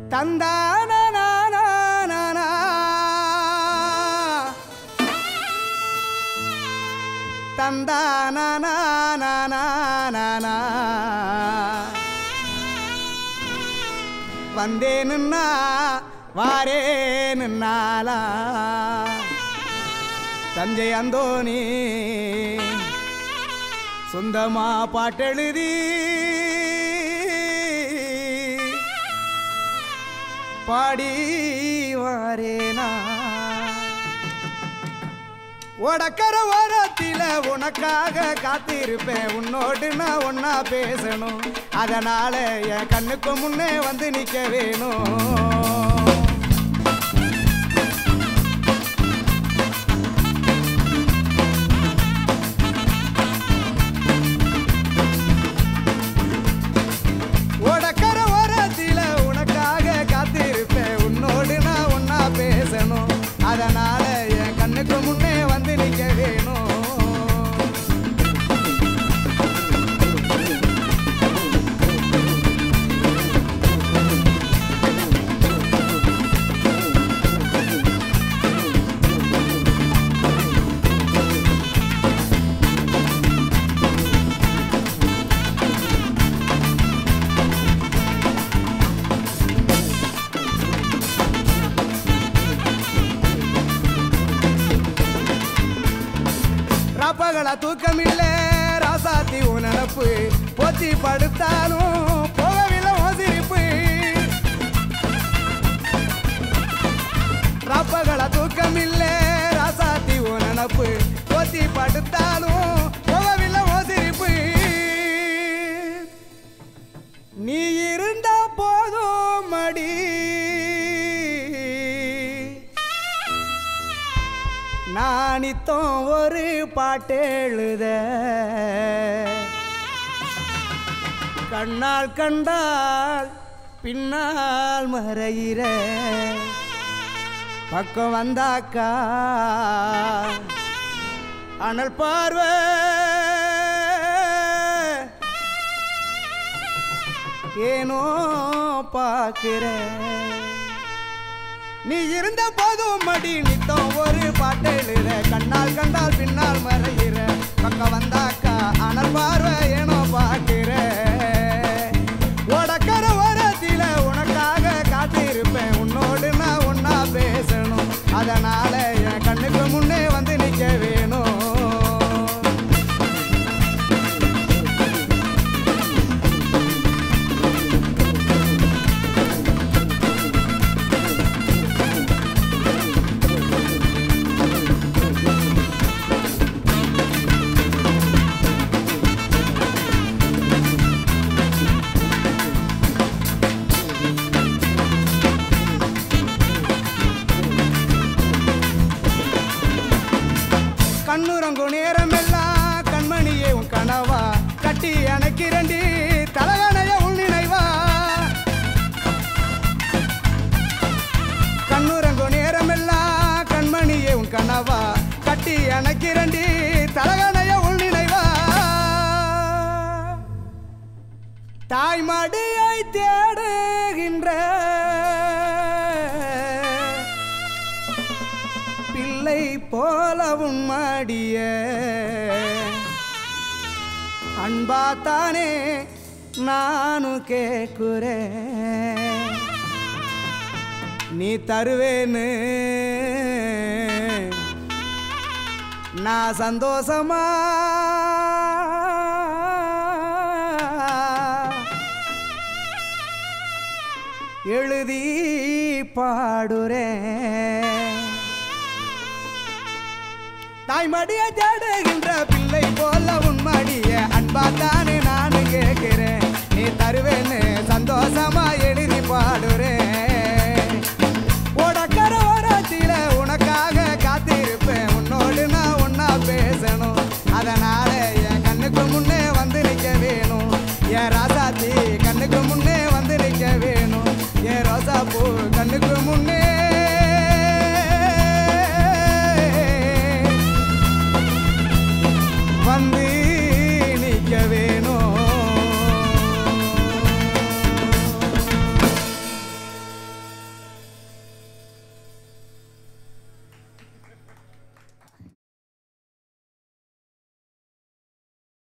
தந்தானா தந்தானா வந்தேனுன்னா வாரேனுன்னாலா தஞ்சை அந்தோணி சொந்தமா பாட்டெழுதி பாடி வாரேனா உடக்கர ஓரத்தில உனக்காக காத்திருப்பேன் உன்னோடு நான் ஒன்னா பேசணும் அதனால என் கண்ணுக்கு முன்னே வந்து நிக்க வேணும் உடக்கர ஓரத்தில உனக்காக காத்திருப்பேன் உன்னோடு நான் ஒன்னா பேசணும் அதனால என் கண்ணுக்கு முன்னே வந்து நிக்க வேணும் ராப்பகலா தூக்கமில்ல ராசாத்தி உன் நினப்பு போத்தி படுத்தாலும் போகவில்லை உன் சிரிப்பு ராப்பகலா தூக்கமில்ல ராசாத்தி உன் நினப்பு போத்தி படுத்தாலும் போகவில்லை உன் சிரிப்பு நீ இருந்தா போதும் மடி நானித்தோம் ஒரு பாட்டெழுத கண்ணால் கண்டால் பின்னால் மறையிற பக்கம் வந்தாக்கா அனல் பார்வை ஏனோ பார்க்கிறேன் நீ இருந்த போதும் மடி நித்தம் ஒரு பாட்டு எழுத கண்ணால் கண்டால் பின்னால் மறையிற பக்கம் வந்தாக்கா அனல் பார்வை ஏனோ பார்க்கிற உடக்கர ஓரத்தில உனக்காக காத்திருப்பேன் உன்னோடு நான் ஒன்னா பேசணும் அதனால என் கண்ணுக்கு முன்னே வந்து நிக்க வேணும் கண்ணுறங்கு நேரம் எல்லாம் கண்மணியே உன் கனவா கட்டி அணைக்கிறண்டி தலகணைய உள் நினைவா கண்ணுறங்கு நேரம் எல்லாம் கண்மணியே உன் கனவா கட்டி அணைக்கிறண்டி தலகணைய உள் நினைவா தாய்மடியை தேடுகின்ற பிள்ளை போலவும் மாடிய அன்பாத்தானே நானும் கேட்குறேன் நீ தருவேன்னு நான் சந்தோஷமா எழுதி பாடுறேன் தாய்மடியை தேடுகின்ற பிள்ளை போல உன் மடிய அன்பாத்தா